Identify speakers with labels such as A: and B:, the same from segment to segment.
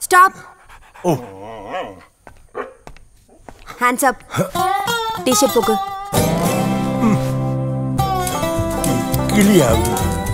A: Stop
B: ഓ
A: hands up T-shirt പൊക്ക്
B: കിളിയാകും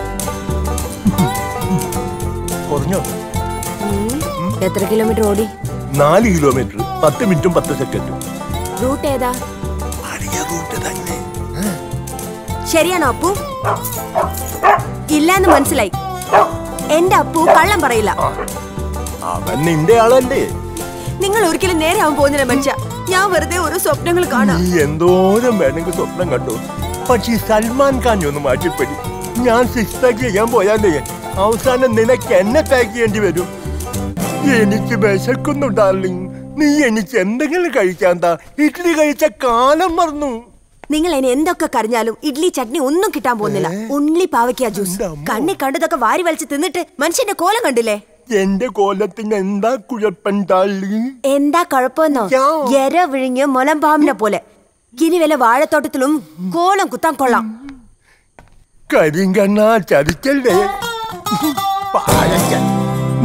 B: കുറഞ്ഞോ
A: എത്ര കിലോമീറ്റർ ഓടി
B: നാല് കിലോമീറ്റർ പത്ത് മിനിറ്റും പത്ത് സെക്കൻഡും
A: റൂട്ട് ഏതാ
B: പഴയ റൂട്ട് തന്നെ
A: ശരിയാണോ അപ്പു ഇല്ല എന്ന് മനസ്സിലായി എന്റെ അപ്പു കള്ളം പറയില്ല
B: അവൻ നിന്റെ ആളല്ലേ
A: നിങ്ങൾ ഒരിക്കലും നേരെ ആവാൻ പോകുന്നില്ല മനുഷ്യ ഞാൻ വെറുതെ ഓരോ സ്വപ്നങ്ങൾ കാണാം
B: നീ എന്തോരം വേണമെങ്കിൽ സ്വപ്നം കണ്ടു പക്ഷെ ഈ സൽമാൻ ഖാൻ ഒന്ന് മാറ്റിപ്പടി ഞാൻ സിക്സ് പാക്ക് ചെയ്യാൻ പോയാലേ അവസാനം നിനക്ക് എന്നെ പാക്ക് ചെയ്യേണ്ടി വരും എനിക്ക് വിശക്കുന്നു ഡാർലിംഗ് നീ എനിക്ക് എന്തെങ്കിലും കഴിക്കാൻ താ ഇഡ്ഡലി കഴിച്ച കാലം മറന്നു
A: നിങ്ങൾ ഇനി എന്തൊക്കെ കരഞ്ഞാലും ഇഡ്ലി ചട്നി ഒന്നും കിട്ടാൻ പോകുന്നില്ല ഉള്ളി പാവയ്ക്ക ജ്യൂസ്
B: എൻ്റെ അമ്മോ.
A: കണ്ണി കണ്ടതൊക്കെ വാരി വലിച്ച് തിന്നിട്ട് മനുഷ്യന്റെ കോലം കണ്ടില്ലേ
B: എന്റെ കോലത്തിന് എന്താ കുഴപ്പം ഡാർലിംഗ്
A: എന്താ കുഴപ്പമെന്നോ
B: യാ.
A: എര വിഴിഞ്ഞ് മുലമ്പാമ്പിനെ പോലെ ഇനി വല്ല വാഴത്തോട്ടത്തിലും കോലം കുത്താൻ കൊള്ളാം
B: കരിങ്കണ്ണ ചതിക്കല്ലേ പാഴയ്ക്കൻ.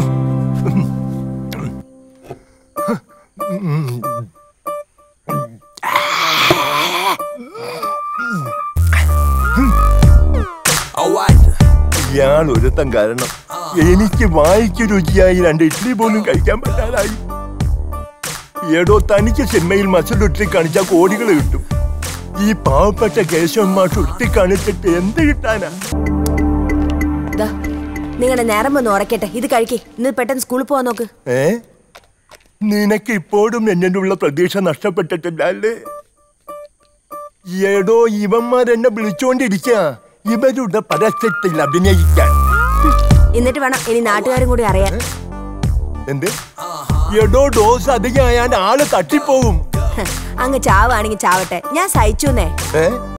B: ഇയാൾ ഒരുത്തം കാരണം എനിക്ക് വായിക്ക് രുചിയായി രണ്ട് ഇഡ്ഡലി പോലും കഴിക്കാൻ പറ്റാതായി ഏടോ തനിക്ക് സിനിമയിൽ മസിൽ ഉരുട്ടി കാണിച്ചാൽ കോടികൾ കിട്ടും ഈ പാവപ്പെട്ട കേശവൻ മാഷ് ഉരുട്ടി കാണിച്ചിട്ട് എന്ത് കിട്ടാനാ
A: നിങ്ങളുടെ നേരം ഒന്ന് ഉറക്കട്ടെ ഇത് കഴിക്കേ ഇന്ന് പെട്ടെന്ന് സ്കൂളിൽ പോവാൻ നോക്ക്
B: ഏ നിനക്ക് ഇപ്പോഴും എന്നോടുള്ള പ്രതീക്ഷ നഷ്ടപ്പെട്ടിട്ടില്ല അല്ലേ ഏടോ ഇവന്മാരെന്നെ വിളിച്ചോണ്ടിരിക്ക ഇവരുടെ പരസ്യത്തിൽ അഭിനയിക്കാൻ
A: എന്നിട്ട് വേണം ഇനി നാട്ടുകാരും കൂടി അറിയാൻ
B: എന്ത് എടോ ഡോസ് അധികമായാൽ ആള് തട്ടിപ്പോകും
A: അങ്ങ് ചാവാണെങ്കിൽ ചാവട്ടെ ഞാൻ സഹിച്ചുന്നേ
B: ഏ